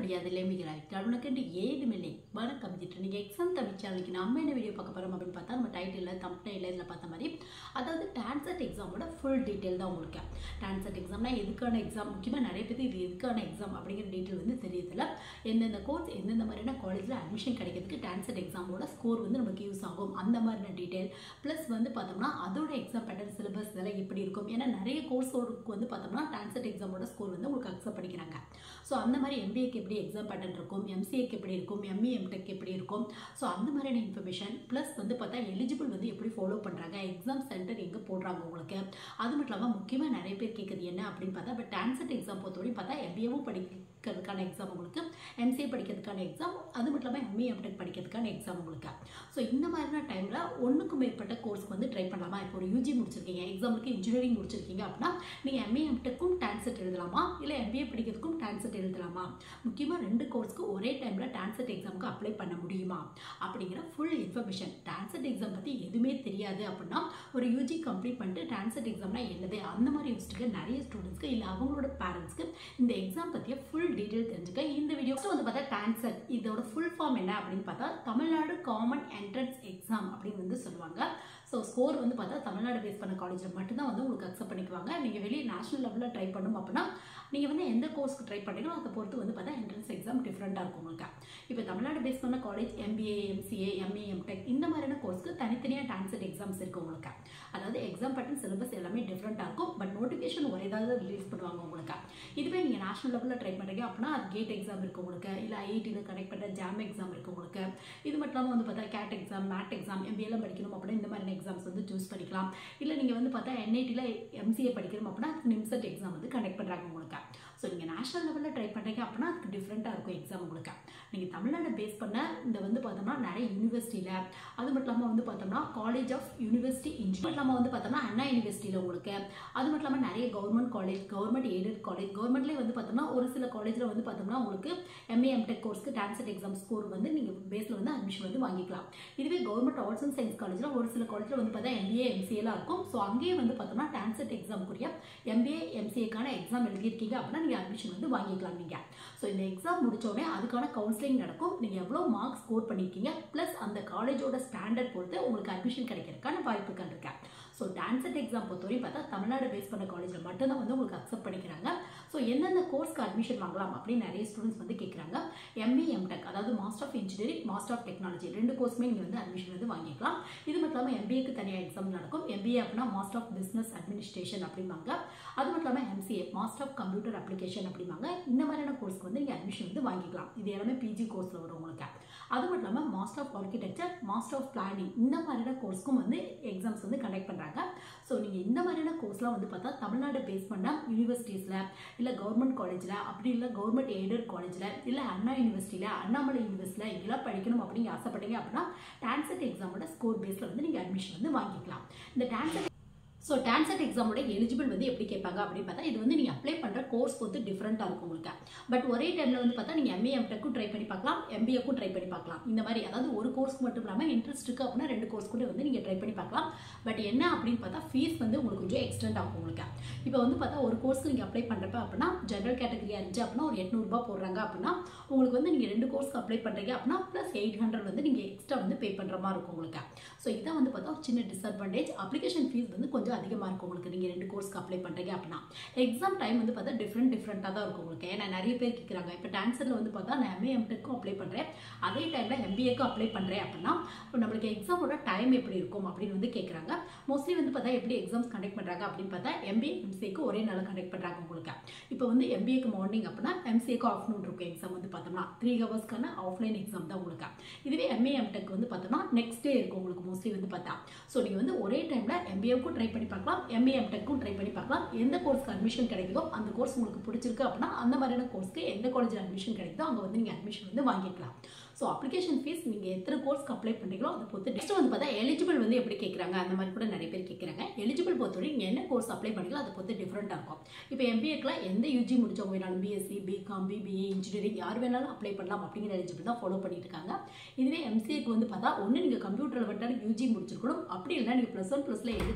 முடியாது இல்லைமிகிறாய் உனக்கு ஏதுமில்லை வணக்கம் ஜிட்டு நீங்கள் எக்ஸாம் தமிழ் சேனலுக்கு நம்ம என்ன வீடியோ பார்க்க போகிறோம் அப்படின்னு பார்த்தா நம்ம டைட்டில் தம்ப்னையில் இதில் பார்த்த மாதிரி அதாவது டான்செட் எக்ஸாமோட ஃபுல் டீட்டெயில் தான் உங்களுக்கு டான்செட் எக்ஸாம்னா எதுக்கான எக்ஸாம் முக்கியமாக நிறைய பேர் இது எதுக்கான எக்ஸாம் அப்படிங்கிற டீட்டெயில் வந்து தெரியதில்ல எந்தெந்த கோர்ஸ் எந்தெந்த மாதிரியான காலேஜில் அட்மிஷன் கிடைக்கிறதுக்கு டான்செட் எக்ஸாமோட ஸ்கோர் வந்து நமக்கு யூஸ் ஆகும் அந்த மாதிரியான டீட்டெயில் ப்ளஸ் வந்து பார்த்தோம்னா அதோட எக்ஸாம் பேட்டர்ன் சிலபஸ் இதெல்லாம் எப்படி இருக்கும் ஏன்னா நிறைய கோர்ஸோருக்கு வந்து பார்த்தோம்னா டான்செட் எக்ஸாமோட ஸ்கோர் வந்து உங்களுக்கு அக்செப்ட் பண்ணிக்கிறாங்க ஸோ அந்த மாதிரி எம்பிஏக்கு எப்படி எக்ஸாம் பேட்டர்ன் இருக்கும் எம்சிஏக்கு எப்படி இருக்கும் எம்இ எம்டெக் எப்படி இருக்கும் ஸோ அந்த மாதிரியான இன்ஃபர்மேஷன் ப்ளஸ் வந்து பார்த்தா எலிஜிபிள் வந்து எப்படி ஃபாலோ பண்ணுறாங்க எக்ஸாம் சென்டர் எங்கே போடுறாங்க உங்களுக்கு அது மட்டும் இல்லாமல் முக்கியமாக நிறைய பேர் கேட்குறது என்ன அப்படின்னு பார்த்தா இப்போ டான்செட் எக்ஸாம் பொறுத்தவரையும் பார்த்தா எம்பிஏவும் படிக்கிறதுக்கான எக்ஸாம் உங்களுக்கு எம்சிஏ படிக்கிறதுக்கான எக்ஸாம் அது மட்டும் இல்லாமல் எம்இ எம்டெக் படிக்கிறதுக்கான எக்ஸாம் உங்களுக்கு ஸோ இந்த மாதிரியான டைமில் ஒன்றுக்கும் மேற்பட்ட கோர்ஸ்க்கு வந்து ட்ரை பண்ணலாமா இப்போ ஒரு யூஜி முடிச்சிருக்கீங்க எக்ஸாமுக்கு இன்ஜினியரிங் முடிச்சிருக்கீங்க அப்படின்னா நீங்கள் எம்ஏ எம்டெக்கும் டான்செட் எழுதலாமா இல்லை எம்பிஏ படிக்கிறதுக்கும் டான்செட் எழுதலாமா முக்கியமாக ரெண்டு கோர்ஸ்க்கு ஒரே டைமில் டான்செட் எக்ஸாமுக்கு அப்ளை பண்ண முடியுமா அப்படிங்கிற ஃபுல் இன்ஃபர்மேஷன் டான்செட் எக்ஸாம் பற்றி எதுவுமே தெரியாது அப்படின்னா ஒரு யூஜி கம்ப்ளீட் பண்ணிட்டு டான்செட் எக்ஸாம்னா என்னது அந்த மாதிரி யோசிச்சுக்க நிறைய ஸ்டூடெண்ட்ஸ்க்கு இல்லை அவங்களோட பேரண்ட்ஸ்க்கு இந்த எக்ஸாம் பற்றிய ஃபுல் டீட்டெயில் தெரிஞ்சுக்க இந்த வீடியோ வந்து பார்த்தா டான்செட் இதோட ஃபுல் ஃபார்ம் என்ன அப்படின்னு பார்த்தா தமிழ்நாடு காமன் என்ட்ரன்ஸ் எக்ஸாம் அப்படின்னு வந்து சொல்லுவாங்க ஸோ ஸ்கோர் வந்து பார்த்தா தமிழ்நாடு பேஸ் பண்ண காலேஜில் மட்டும்தான் வந்து உங்களுக்கு அக்செப்ட் பண்ணிக்குவாங்க நீங்கள் வெளியே நேஷனல் லெவலில் ட்ரை பண்ணணும் அப்படின்னா நீங்கள் வந்து எந்த கோர்ஸ்க்கு ட்ரை பண்ணுறீங்களோ அதை பொறுத்து வந்து பார்த்தா என்ட்ரன்ஸ் எக்ஸாம் டிஃப்ரெண்ட்டாக இருக்கும் உங்களுக்கு இப்போ தமிழ்நாடு பேஸ் பண்ண college MBA MCA MA MTech இந்த மாதிரியான கோர்ஸ்க்கு தனித்தனியாக டான்செட் எக்ஸாம்ஸ் இருக்குது உங்களுக்கு அதாவது எக்ஸாம் பேட்டர்ன் சிலபஸ் எல்லாமே டிஃப்ரெண்ட்டாக இருக்கும் பட் நோட்டிஃபிகேஷன் ஒரே ஏதாவது ரிலீஸ் பண்ணுவாங்க உங்களுக்கு இதுவே நீங்கள் நேஷனல் லெவலில் ட்ரை பண்ணுறீங்க அப்படின்னா அது கேட் எக்ஸாம் இருக்குது உங்களுக்கு இல்லை ஐஐடியில் கனெக்ட் பண்ணுற ஜாம் எக்ஸாம் இருக்குது உங்களுக்கு இது மட்டும் இல்லாமல் வந்து பார்த்தா கேட் எக்ஸாம் மேட் எக்ஸாம் எம்பிஏலாம் படிக்கணும் அப்படின்னா இந்த மாதிரி எக்ஸாம்ஸ் வந்து சூஸ் பண்ணிக்கலாம் இல்லை நீங்கள் வந்து பார்த்தா என்ஐடியில் எம்சிஏ படிக்கணும் அப்படின்னா நிம்செட் எக்ஸாம் வந்து கனெக்ட் பண்ணுறாங்க உங்களுக்கு ஸோ நீங்கள் நேஷனல் லெவலில் ட்ரை பண்ணுறீங்க அப்படின்னா அதுக்கு டிஃப்ரெண்ட்டாக இருக்கும் எக்ஸாம் உங்களுக்கு நீங்கள் தமிழ்நாடு பேஸ் பண்ண இந்த வந்து பார்த்தோம்னா நிறைய யூனிவர்சிட்டியில் அது மட்டும் இல்லாமல் வந்து பார்த்தோம்னா காலேஜ் ஆஃப் யூனிவர்சிட்டி இன்ஜினியர் இல்லாமல் வந்து பார்த்தோம்னா அண்ணா யூனிவர்சிட்டியில் உங்களுக்கு அது மட்டும் இல்லாமல் நிறைய government college government aided college கவர்மெண்ட்லேயே வந்து பார்த்தோம்னா ஒரு சில காலேஜில் வந்து பார்த்தோம்னா உங்களுக்கு எம்ஏ எம்டெக் கோர்ஸ்க்கு டான்செட் எக்ஸாம் ஸ்கோர் வந்து நீங்கள் பேஸில் வந்து அட்மிஷன் வந்து வாங்கிக்கலாம் இதுவே கவர்மெண்ட் ஆர்ட்ஸ் அண்ட் சயின்ஸ் காலேஜில் ஒரு சில காலேஜில் வந்து பார்த்தா எம்பிஏ எம்சிஏலாம் இருக்கும் ஸோ அங்கேயே வந்து பார்த்தோம்னா டான்செட் எக்ஸாமுக்குரிய எம்பிஏ எம்சிஏக்கான எக்ஸாம் எழுதியிருக்கீங்க அப்படின்னா நீங்கள் அட்மிஷன் வந்து வாங்கிக்கலாம் நீங்கள் ஸோ இந்த எக்ஸாம் முடித்தோடனே அதுக்கான கவுன்சிலிங் நடக்கும் நீங்கள் எவ்வளோ மார்க் ஸ்கோர் பண்ணியிருக்கீங்க ப்ளஸ் அந்த காலேஜோட ஸ்டாண்டர்ட் பொறுத்து உங்களுக்கு அட்மிஷன் கிடைக்கிறதுக்கான வாய்ப்புகள் இருக்கு ஸோ டான்செட் எக்ஸாம் பொறுத்தவரையும் பார்த்தா தமிழ்நாடு பேஸ் பண்ண காலேஜில் மட்டும்தான் வந்து உங்களுக்கு அக்செப்ட் பண்ணிக்கிறாங்க ஸோ எந்தெந்த கோர்ஸ்க்கு அட்மிஷன் வாங்கலாம் அப்படின்னு நிறைய ஸ்டூடெண்ட்ஸ் வந்து கேட்குறாங்க எம்ஏ எம்டெக் அதாவது master of engineering master of technology ரெண்டு கோர்ஸுமே நீங்கள் வந்து அட்மிஷன் வந்து வாங்கிக்கலாம் இது மட்டும் இல்லாமல் எம்பிஏக்கு தனியாக எக்ஸாம் நடக்கும் எம்பிஏ அப்படின்னா மாஸ்டர் ஆஃப் பிஸ்னஸ் அட்மினிஸ்ட்ரேஷன் அப்படிம்பாங்க அது மட்டும் இல்லாமல் MCA master of computer application அப்படிம்பாங்க இந்த மாதிரியான கோர்ஸ்க்கு வந்து நீங்கள் அட்மிஷன் வந்து வாங்கிக்கலாம் இது எல்லாமே பிஜி கோர்ஸில் வரும் உங்களுக்கு அது மட்டும் இல்லாமல் master of architecture master of planning இந்த மாதிரியான கோர்ஸ்க்கும் வந்து எக்ஸாம்ஸ் வந்து கண்டக்ட் பண்ணுறாங்க ஸோ நீங்கள் இந்த மாதிரியான கோர்ஸ்லாம் வந்து பார்த்தா தமிழ்நாடு பேஸ் பண்ண யூனிவர்சிட்டிஸில் இல்லை கவர்மெண்ட் காலேஜில் அப்படி இல்லை கவர்மெண்ட் எய்டட் காலேஜில் இல்லை அண்ணா யூனிவர்சிட்டியில் அண்ணாமலை யூனிவர்சிட்டியில் இங்கெல்லாம் படிக்கணும் அப்படின்னு ஆசைப்பட்டீங்க அப்படின்னா டான்செட் எக்ஸாமோட ஸ்கோர் பேஸில் வந்து நீங்கள் அட்மிஷன் வந்து வாங்கிக்கலாம் இந்த டான்செட் ஸோ டான்செட் எக்ஸாமோட எலிஜிபிள் வந்து எப்படி கேட்பாங்க அப்படின்னு பார்த்தா இது வந்து நீங்கள் அப்ளை பண்ணுற கோர்ஸ் பொறுத்து டிஃப்ரெண்ட்டாக இருக்கும் உங்களுக்கு பட் ஒரே டைமில் வந்து பார்த்தா நீங்கள் எம்ஏ எம்டெக்கும் ட்ரை பண்ணி பார்க்கலாம் எம்பிஏக்கும் ட்ரை பண்ணி பார்க்கலாம் இந்த மாதிரி அதாவது ஒரு கோர்ஸ்க்கு மட்டும் இல்லாமல் இன்ட்ரெஸ்ட் இருக்குது அப்படின்னா ரெண்டு கோர்ஸ் கூட வந்து நீங்கள் ட்ரை பண்ணி பார்க்கலாம் பட் என்ன அப்படின்னு பார்த்தா ஃபீஸ் வந்து உங்களுக்கு கொஞ்சம் எக்ஸ்டெண்ட் ஆகும் உங்களுக்கு இப்போ வந்து பார்த்தா ஒரு கோர்ஸ்க்கு நீங்கள் அப்ளை பண்ணுறப்ப அப்படின்னா ஜென்ரல் கேட்டகரியாக இருந்துச்சு அப்படின்னா ஒரு எட்நூறுபா போடுறாங்க அப்படின்னா உங்களுக்கு வந்து நீங்கள் ரெண்டு கோர்ஸ்க்கு அப்ளை பண்ணுறீங்க அப்படின்னா ப்ளஸ் எயிட் ஹண்ட்ரட் வந்து நீங்கள் எக்ஸ்ட்ரா வந்து பே பண்ணுற மாதிரி இருக்கும் உங்களுக்கு ஸோ இதான் வந்து பார்த்தா ஒரு சின்ன டிஸ்அட்வான்டேஜ் அப்ளிகேஷன் ஃபீஸ் வந்து கொஞ்சம் அதிகமாக இருக்கும் உங்களுக்கு நீங்கள் ரெண்டு கோர்ஸ்க்கு அப்ளை பண்ணுறீங்க அப்படின்னா எக்ஸாம் டைம் வந்து பார்த்தா டிஃப்ரெண்ட் டிஃப்ரெண்ட்டாக தான் இருக்கும் உங்களுக்கு ஏன்னா நிறைய பேர் கேட்குறாங்க இப்போ டான்சரில் வந்து பார்த்தா நான் எம்ஏ எம்டெக்கும் அப்ளை பண்ணுறேன் அதே டைமில் எம்பிஏக்கும் அப்ளை பண்ணுறேன் அப்படின்னா இப்போ நம்மளுக்கு எக்ஸாமோட டைம் எப்படி இருக்கும் அப்படின்னு வந்து கேட்குறாங்க மோஸ்ட்லி வந்து பார்த்தா எப்படி எக்ஸாம்ஸ் கண்டக்ட் பண்ணுறாங்க அப்படின்னு பார்த்தா எம்பிஏ எம்சிஏக்கு ஒரே நாளில் கண்டக்ட் பண்ணுறாங்க உங்களுக்கு இப்போ வந்து எம்பிஏக்கு மார்னிங் அப்படின்னா எம்சிஏக்கு ஆஃப்டர்நூன் இருக்கும் எக்ஸாம் வந்து பார்த்தோம்னா த்ரீ ஹவர்ஸ்க்கான ஆஃப்லைன் எக்ஸாம் தான் உங்களுக்கு இதுவே எம்ஏ எம்டெக் வந்து பார்த்தோம்னா நெக்ஸ்ட் டே இருக்கும் உங்களுக்கு மோஸ்ட்லி வந்து பார்த்தா ஸோ நீங்கள் வந்து ஒரே டைமில் எம்பிஏக்கும் ட்ரை பண்ணி பார்க்கலாம் எம்ஏ எம்டெக்கும் ட்ரை பண்ணி பார்க்கலாம் எந்த கோர்ஸ்க்கு அட்மிஷன் கிடைக்குதோ அந்த கோர்ஸ் உங்களுக்கு பிடிச்சிருக்கு அப்படின்னா அந்த மாதிரியான கோர்ஸ்க்கு எந்த காலேஜில் அட்மிஷன் கிடைக்குதோ அங்கே வந்து நீங்கள் அட்மிஷன் வந்து வாங்கிக்கலாம் ஸோ அப்ளிகேஷன் ஃபீஸ் நீங்கள் எத்தனை கோர்ஸ்க்கு அப்ளை பண்ணுறீங்களோ அதை பொறுத்து நெக்ஸ்ட் வந்து பார்த்தா எலிஜிபிள் வந்து எப்படி கேட்குறாங்க அந்த மாதிரி கூட நிறைய பேர் கேட்குறாங்க எலிஜிபிள் பொறுத்தவரை நீங்கள் என்ன கோர்ஸ் அப்ளை பண்ணீங்களோ அதை பொறுத்து டிஃப்ரெண்ட்டாக இருக்கும் இப்போ எம்பிஏக்கெலாம் எந்த யூஜி முடிச்சவங்க வேணாலும் பிஎஸ்சி பிகாம் பிபிஏ இன்ஜினியரிங் யார் வேணாலும் அப்ளை பண்ணலாம் அப்படிங்கிற எலிஜிபிள் தான் ஃபாலோ பண்ணிட்டு இருக்காங்க இதுவே எம்சிஏக்கு வந்து பார்த்தா ஒன்று நீங்கள் கம்ப்யூட்டரில் வந்துட்டு யூஜி முடிச்சிருக்கணும் அப்படி இல்லைனா நீங்கள் ப்ளஸ் ஒன் ப்ளஸில் எடுத்த குரூப்பில்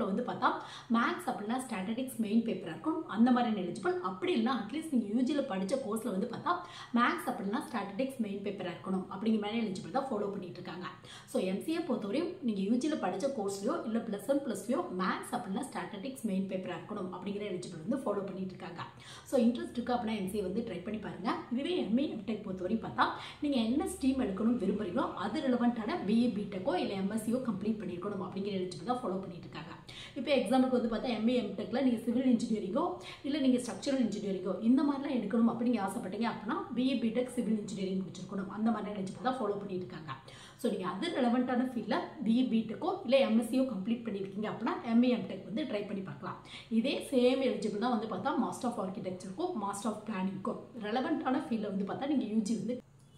வந்து பார்த்தா மேக்ஸ் அப்படின்னா ஸ்டாட்டிஸ்டிக்ஸ் மெயின் பேப்பராக இருக்கும் அந்த மாதிரி எலிஜிபிள் அப்படி இல்லைனா அட்லீஸ்ட் நீங்கள் யூஜியில் படித்த கோர்ஸில் வந்து பார்த்தா மேக்ஸ் அப்படின்னா ஸ்டாட்டிஸ்டிக்ஸ் மெயின் பேப்பராக இருக்கணும் அப்படிங்கிற மாதிரி எலிஜிபிள் தான் ஃபாலோ பண்ணிட்டு இருக்காங்க ஸோ எம்சிஏ பொறுத்தவரையும் நீங்கள் யூஜியில் படித்த கோர்ஸ்லையோ இல்லை ப்ளஸ் ஒன் ப்ளஸ்லையோ மேக்ஸ் அப்படின்னா ஸ்டாட்டிஸ்டிக்ஸ் மெயின் பேப்பராக இருக்கணும் அப்படிங்கிற எலிஜிபிள் வந்து ஃபாலோ பண்ணிட்டு இருக்காங்க ஸோ இன்ட்ரெஸ்ட் இருக்குது அப்படின்னா எம்சிஏ வந்து ட்ரை பண்ணி பாருங்க இதுவே எம்ஏ எம்டெக் பொறுத்தவரையும் பார்த்தா நீங்கள் என்ன ஸ்ட்ரீம் எடுக்கணும் விரும்புறீங்களோ அது ரிலவெண்ட்டான பிஏ பிடெக்கோ இல்லை எம்எஸ்சியோ கம்ப்ளீட் பண்ணியிருக்கணும் அப்படிங்கிற எலிஜிபிள் தான் ஃபாலோ பண்ணிட்டு இருக்காங்க இப்போ எக்ஸாம்பிளுக்கு வந்து பார்த்தா எம்ஏ எம்டெக்கில் நீங்கள் சிவில் இன்ஜினியரிங்கோ இல்லை நீங்கள் ஸ்ட்ரக்சரல் இன்ஜினியரிங்கோ இந்த மாதிரிலாம் எடுக்கணும் அப்படின்னு ஆசைப்பட்டீங்க அப்படின்னா பிஏ பிடெக் சிவில் இன்ஜினியரிங் முடிச்சிருக்கணும் அந்த மாதிரி எலிஜிபிள் தான் ஃபாலோ பண்ணிட்டு இருக்காங்க ஸோ நீங்கள் அது ரெலவெண்ட்டான ஃபீல்டில் பிஇ பிடெக்கோ இல்லை எம்எஸ்சியோ கம்ப்ளீட் பண்ணியிருக்கீங்க அப்படின்னா எம்ஏ எம்டெக் வந்து ட்ரை பண்ணி பார்க்கலாம் இதே சேம் எலிஜிபிள் தான் வந்து பார்த்தா மாஸ்டர் ஆஃப் ஆர்கிடெக்சருக்கும் மாஸ்டர் ஆஃப் பிளானிங்க்கும் ரெலவெண்ட்டான ஃபீல்டில் வந்து பார்த்தா நீங்கள் யூஜி வந்து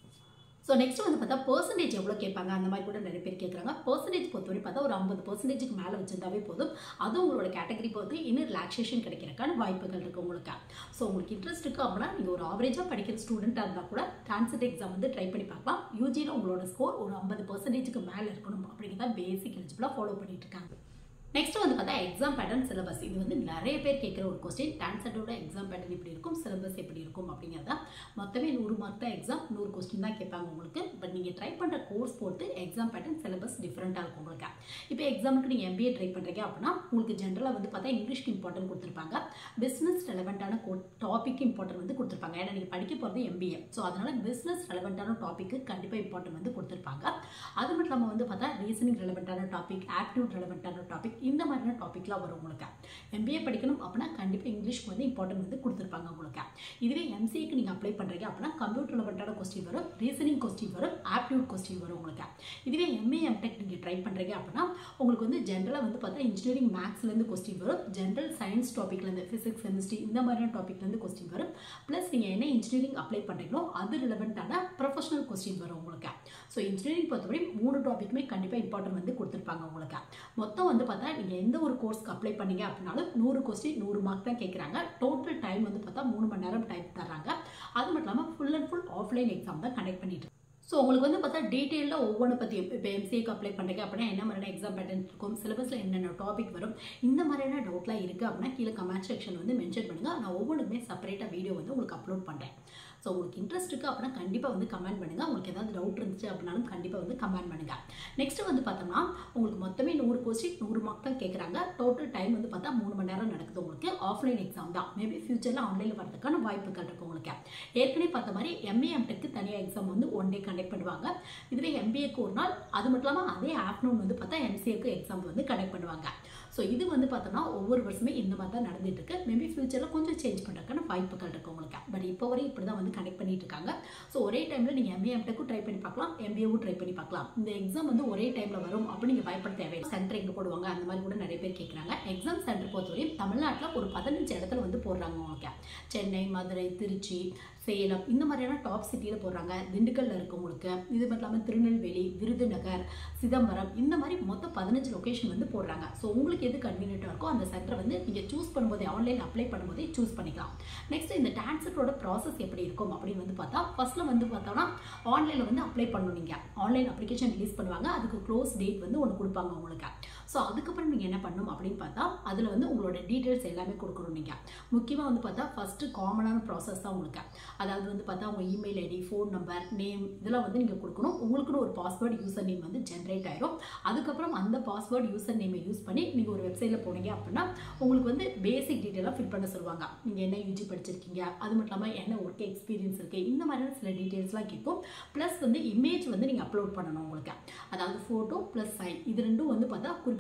ஸோ நெக்ஸ்ட் வந்து பார்த்தா பர்சன்டேஜ் எவ்வளோ கேட்பாங்க அந்த மாதிரி கூட நிறைய பேர் கேட்குறாங்க பர்சன்டேஜ் பொறுத்தவரை பார்த்தா ஒரு ஐம்பது பர்சன்டேஜுக்கு மேலே வச்சிருந்தாவே போதும் அதுவும் உங்களோட கேட்டகரி பொறுத்து இன்னும் ரிலாக்ஸேஷன் கிடைக்கிறதுக்கான வாய்ப்புகள் இருக்குது உங்களுக்கு ஸோ உங்களுக்கு இன்ட்ரெஸ்ட் இருக்குது அப்படின்னா நீங்கள் ஒரு ஆவரேஜாக படிக்கிற ஸ்டூடெண்ட்டாக இருந்தால் கூட டிரான்ஸ்லேட் எக்ஸாம் வந்து ட்ரை பண்ணி பார்க்கலாம் யூஜியில் உங்களோட ஸ்கோர் ஒரு ஐம்பது பர்சன்டேஜுக்கு மேலே இருக்கணும் அப்படிங்கிறத பேசிக் எலிஜிபிளாக ஃபாலோ பண்ணிட்டு இருக்காங்க நெக்ஸ்ட் வந்து பார்த்தா எக்ஸாம் பேட்டர்ன் சிலபஸ் இது வந்து நிறைய பேர் கேட்குற ஒரு கொஸ்டின் டான்சர்டோட எக்ஸாம் பேட்டர்ன் எப்படி இருக்கும் சிலபஸ் எப்படி இருக்கும் அப்படிங்கிறத மொத்தமே நூறு மார்க் தான் எக்ஸாம் நூறு கொஸ்டின் தான் கேட்பாங்க உங்களுக்கு பட் நீங்கள் ட்ரை பண்ணுற கோர்ஸ் பொறுத்து எக்ஸாம் பேட்டர்ன் சிலபஸ் டிஃப்ரெண்ட்டாக இருக்கும் உங்களுக்கு இப்போ எக்ஸாமுக்கு நீங்கள் எம்பிஏ ட்ரை பண்ணுறீங்க அப்படின்னா உங்களுக்கு ஜென்ரலாக வந்து பார்த்தா இங்கிலீஷ்க்கு இம்பார்ட்டன்ட் கொடுத்துருப்பாங்க பிஸ்னஸ் ரெலவெண்ட்டான டாபிக் இம்பார்ட்டன்ட் வந்து கொடுத்துருப்பாங்க ஏன்னா நீங்கள் படிக்க போகிறது எம்பிஏ ஸோ அதனால் பிஸ்னஸ் ரெலவெண்ட்டான டாப்பிக்கு கண்டிப்பாக இம்பார்ட்டன்ட் வந்து கொடுத்துருப்பாங்க அது மட்டும் இல்லாமல் வந்து பார்த்தா ரீசனிங் ரெலவெண்ட்டான டாபிக் ஆப்டியூட் ரெலவெண்ட்டான டாபிக் இந்த மாதிரியான டாப்பிக்லாம் வரும் உங்களுக்கு எம்பிஏ படிக்கணும் அப்படின்னா கண்டிப்பாக இங்கிலீஷ்க்கு வந்து இம்பார்ட்டன்ட் வந்து கொடுத்துருப்பாங்க உங்களுக்கு இதுவே எம்சிஏக்கு நீங்கள் அப்ளை பண்ணுறீங்க அப்படின்னா கம்ப்யூட்டர் ரிலவெண்ட்டான கொஸ்டின் வரும் ரீசனிங் கொஸ்டின் வரும் ஆப்டியூட் கொஸ்டின் வரும் உங்களுக்கு இதுவே எம்ஏ எம்டெக் நீங்கள் ட்ரை பண்ணுறீங்க அப்படின்னா உங்களுக்கு வந்து ஜென்ரலாக வந்து பார்த்தா இன்ஜினியரிங் மேக்ஸ்லேருந்து கொஸ்டின் வரும் ஜென்ரல் சயின்ஸ் டாப்பிக்லேருந்து ஃபிசிக்ஸ் கெமிஸ்ட்ரி இந்த மாதிரியான டாப்பிக்லேருந்து கொஸ்டின் வரும் ப்ளஸ் நீங்கள் என்ன இன்ஜினியரிங் அப்ளை பண்ணுறீங்களோ அது ரிலவெண்ட்டான ப்ரொஃபஷனல் கொஸ்டின் வரும் உங்களுக்கு ஸோ இன்ஜினியரிங் பொறுத்தவரை மூணு டாப்பிக்குமே கண்டிப்பாக இம்பார்ட்டன்ட் வந்து கொடுத்துருப்பாங்க உங்களுக்கு மொத்தம் வந்து பார்த்தா நீங்கள் எந்த ஒரு கோர்ஸ்க்கு அப்ளை பண்ணீங்க அப்படின்னாலும் நூறு கொஸ்டின் நூறு மார்க் தான் கேட்குறாங்க டோட்டல் டைம் வந்து பார்த்தா மூணு மணி நேரம் டைம் தர்றாங்க அது மட்டும் இல்லாமல் full and full offline exam தான் கனெக்ட் பண்ணிட்டு ஸோ உங்களுக்கு வந்து பார்த்தா டீட்டெயிலில் ஒவ்வொன்று பற்றியும் இப்போ எம்சிஏக்கு அப்ளை பண்ணுறீங்க அப்படின்னா என்ன மாதிரியான எக்ஸாம் பேட்டர்ன் இருக்கும் சிலபஸில் என்னென்ன டாபிக் வரும் இந்த மாதிரியான டவுட்லாம் இருக்குது அப்படின்னா கீழே கமெண்ட் செக்ஷன் வந்து மென்ஷன் பண்ணுங்கள் நான் ஒவ்வொன்றுமே செப்பரேட்டாக வீடியோ வந்து உங்களுக்கு அப்லோட் பண்ணுறேன் ஸோ உங்களுக்கு இன்ட்ரெஸ்ட் இருக்குது அப்படின்னா கண்டிப்பாக வந்து கமெண்ட் பண்ணுங்கள் உங்களுக்கு ஏதாவது டவுட் இருந்துச்சு அப்படின்னாலும் கண்டிப்பாக வந்து கமெண்ட் பண்ணுங்கள் நெக்ஸ்ட் வந்து பார்த்தோம்னா உங்களுக்கு மொத்தமே நூறு கொஸ்டின் நூறு மார்க் தான் கேட்குறாங்க டோட்டல் டைம் வந்து பார்த்தா மூணு மணி நேரம் நடக்குது உங்களுக்கு ஆஃப்லைன் எக்ஸாம் தான் மேபி ஃபியூச்சரில் ஆன்லைனில் வரதுக்கான வாய்ப்புகள் இருக்குது உங்களுக்கு ஏற்கனவே பார்த்த மாதிரி எம்ஏ எம்டெக்கு தனியாக எக்ஸாம் வந்து ஒன் டே கண்டக்ட் பண்ணுவாங்க இதுவே எம்பிஏக்கு ஒரு நாள் அது மட்டும் இல்லாமல் அதே ஆஃப்டர்நூன் வந்து பார்த்தா எம்சிஏக்கு எக்ஸாம் வந்து கண்டக்ட் பண்ணுவாங்க ஸோ இது வந்து பார்த்தோம்னா ஒவ்வொரு வருஷமே இந்த மாதிரி தான் நடந்துட்டு இருக்கு மேபி ஃபியூச்சரில் கொஞ்சம் சேஞ்ச் பண்ணுறதுக்கான வாய்ப்புகள் இருக்கு உங்களுக்கு பட் இப்போ வரை இப்படி தான் வந்து கனெக்ட் பண்ணிட்டு இருக்காங்க ஸோ ஒரே டைமில் நீங்கள் எம்ஏ எம்டெக்கும் ட்ரை பண்ணி பார்க்கலாம் எம்பிஏவும் ட்ரை பண்ணி பார்க்கலாம் இந்த எக்ஸாம் வந்து ஒரே டைமில் வரும் அப்படி நீங்கள் பயப்பட தேவையில்லை சென்டர் எங்கே போடுவாங்க அந்த மாதிரி கூட நிறைய பேர் கேட்குறாங்க எக்ஸாம் சென்டர் பொறுத்தவரையும் தமிழ்நாட்டில் ஒரு பதினஞ்சு இடத்துல வந்து போடுறாங்க உங்களுக்கு சென்னை மதுரை திருச்சி சேலம் இந்த மாதிரியான டாப் சிட்டியில் போடுறாங்க திண்டுக்கல்ல இருக்கவங்களுக்கு இது மட்டும் இல்லாமல் திருநெல்வேலி விருதுநகர் சிதம்பரம் இந்த மாதிரி மொத்தம் பதினஞ்சு லொக்கேஷன் வந்து போடுறாங்க ஸோ உங்களுக்கு எது கன்வீனியண்ட்டாக இருக்கோ அந்த சென்டரை வந்து நீங்கள் சூஸ் பண்ணும்போதே ஆன்லைன் அப்ளை பண்ணும்போதே சூஸ் பண்ணிக்கலாம் நெக்ஸ்ட் இந்த டான்ஸரோட ப்ராசஸ் எப்படி இருக்கும் அப்படின்னு வந்து பார்த்தா ஃபர்ஸ்ட்ல வந்து பார்த்தோம்னா ஆன்லைனில் வந்து அப்ளை பண்ணணும் நீங்கள் ஆன்லைன் அப்ளிகேஷன் ரிலீஸ் பண்ணுவாங்க அதுக்கு க்ளோஸ் டேட் வந்து ஒன்று கொடுப்பாங்க உங்களுக்கு ஸோ அதுக்கப்புறம் நீங்கள் என்ன பண்ணணும் அப்படின்னு பார்த்தா அதில் வந்து உங்களோட டீட்டெயில்ஸ் எல்லாமே கொடுக்கணும் நீங்கள் முக்கியமாக வந்து பார்த்தா ஃபஸ்ட்டு காமனான ப்ராசஸ் தான் உங்களுக்கு அதாவது வந்து பார்த்தா உங்கள் email ID phone number name இதெல்லாம் வந்து நீங்கள் கொடுக்கணும் உங்களுக்குன்னு ஒரு பாஸ்வேர்டு யூசர் நேம் வந்து ஜென்ரேட் ஆயிரும் அதுக்கப்புறம் அந்த பாஸ்வேர்டு யூசர் நேமை யூஸ் பண்ணி நீங்கள் ஒரு வெப்சைட்டில் போனீங்க அப்படின்னா உங்களுக்கு வந்து பேசிக் டீட்டெயிலாக ஃபில் பண்ண சொல்லுவாங்க நீங்கள் என்ன யூஜி படிச்சிருக்கீங்க அது மட்டும் இல்லாமல் என்ன ஒர்க் எக்ஸ்பீரியன்ஸ் இருக்குது இந்த மாதிரியான சில டீட்டெயில்ஸ்லாம் கேட்கும் ப்ளஸ் வந்து இமேஜ் வந்து நீங்கள் அப்லோட் பண்ணணும் உங்களுக்கு அதாவது ஃபோட்டோ ப்ளஸ் சைன் இது ரெண்டும் வந்து பார்த்தா குறிப்பிட்ட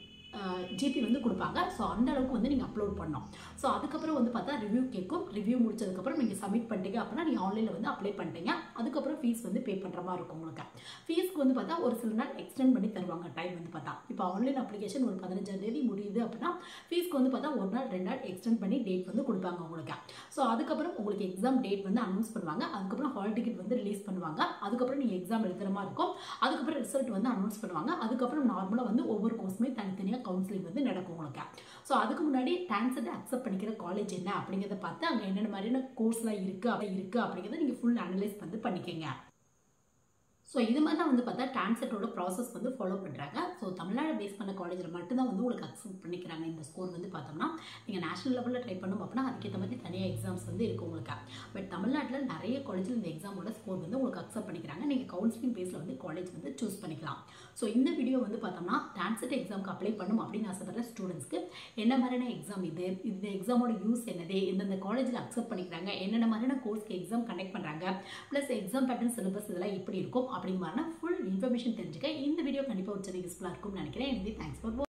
ஜிபி வந்து கொடுப்பாங்க ஸோ அந்த அளவுக்கு வந்து நீங்கள் அப்லோட் பண்ணணும் ஸோ அதுக்கப்புறம் வந்து பார்த்தா ரிவ்யூ கேட்கும் ரிவ்யூ முடிச்சதுக்கப்புறம் நீங்கள் சப்மிட் பண்ணிட்டீங்க அப்படின்னா நீங்கள் ஆன்லைனில் வந்து அப்ளை பண்ணிட்டீங்க அதுக்கப்புறம் ஃபீஸ் வந்து பே பண்ணுற மாதிரி இருக்கும் உங்களுக்கு ஃபீஸ்க்கு வந்து பார்த்தா ஒரு சில நாள் எக்ஸ்டெண்ட் பண்ணி தருவாங்க டைம் வந்து பார்த்தா இப்போ ஆன்லைன் அப்ளிகேஷன் ஒரு பதினஞ்சாம் தேதி முடியுது அப்படின்னா ஃபீஸ்க்கு வந்து பார்த்தா ஒரு நாள் ரெண்டு நாள் எக்ஸ்டெண்ட் பண்ணி டேட் வந்து கொடுப்பாங்க உங்களுக்கு ஸோ அதுக்கப்புறம் உங்களுக்கு எக்ஸாம் டேட் வந்து அனௌன்ஸ் பண்ணுவாங்க அதுக்கப்புறம் ஹால் டிக்கெட் வந்து ரிலீஸ் பண்ணுவாங்க அதுக்கப்புறம் நீங்கள் எக்ஸாம் எழுதுகிற மாதிரி இருக்கும் அதுக்கப்புறம் ரிசல்ட் வந்து அனௌன்ஸ் பண்ணுவாங்க அதுக்கப்புறம் நார்மலாக வந்து ஒவ்வொரு கோர்ஸுமே தனித்தனியாக கவுன்சிலிங் வந்து நடக்கும் உங்களுக்கு ஸோ அதுக்கு முன்னாடி டான்ஸை அக்செப்ட் பண்ணிக்கிற காலேஜ் என்ன அப்படிங்கிறத பார்த்து அங்கே என்னென்ன மாதிரியான கோர்ஸ்லாம் இருக்குது அப்படி இருக்குது அப்படிங்கிறத நீங்கள் ஃபுல் அனலைஸ் வந்து பண்ணிக்கோங்க ஸோ இது மாதிரி தான் வந்து பார்த்தா டான்செட்டோட ப்ராசஸ் வந்து ஃபாலோ பண்ணுறாங்க ஸோ தமிழ்நாடு பேஸ் பண்ண காலேஜில் மட்டும்தான் வந்து உங்களுக்கு அக்செப்ட் பண்ணிக்கிறாங்க இந்த ஸ்கோர் வந்து பார்த்தோம்னா நீங்கள் நேஷனல் லெவலில் ட்ரை பண்ணணும் அப்படின்னா அதுக்கேற்ற மாதிரி தனியாக எக்ஸாம்ஸ் வந்து இருக்குது உங்களுக்கு பட் தமிழ்நாட்டில் நிறைய காலேஜில் இந்த எக்ஸாமோட ஸ்கோர் வந்து உங்களுக்கு அக்செப்ட் பண்ணிக்கிறாங்க நீங்கள் கவுன்சிலிங் பேஸில் வந்து காலேஜ் வந்து சூஸ் பண்ணிக்கலாம் ஸோ இந்த வீடியோ வந்து பார்த்தோம்னா டான்செட் எக்ஸாமுக்கு அப்ளை பண்ணணும் அப்படின்னு ஆசைப்படுற ஸ்டூடெண்ட்ஸ்க்கு என்ன மாதிரியான எக்ஸாம் இது இந்த எக்ஸாமோட யூஸ் என்னது எந்தெந்த காலேஜில் அக்செப்ட் பண்ணிக்கிறாங்க என்னென்ன மாதிரியான கோர்ஸ்க்கு எக்ஸாம் கண்டக்ட் பண்ணுறாங்க ப்ளஸ் எக்ஸாம் பேட்டர்ன் சிலபஸ் இதெல்லாம் எப்படி இருக்கும் அப்படிங்கிற ஃபுல் இன்ஃபர்மேஷன் தெரிஞ்சுக்க இந்த வீடியோ கண்டிப்பாக ஒரு சின்ன யூஸ்ஃபுல்லாக இருக்கும்னு நினைக்கிறேன் எனக்கு தேங்க்ஸ் ஃபார்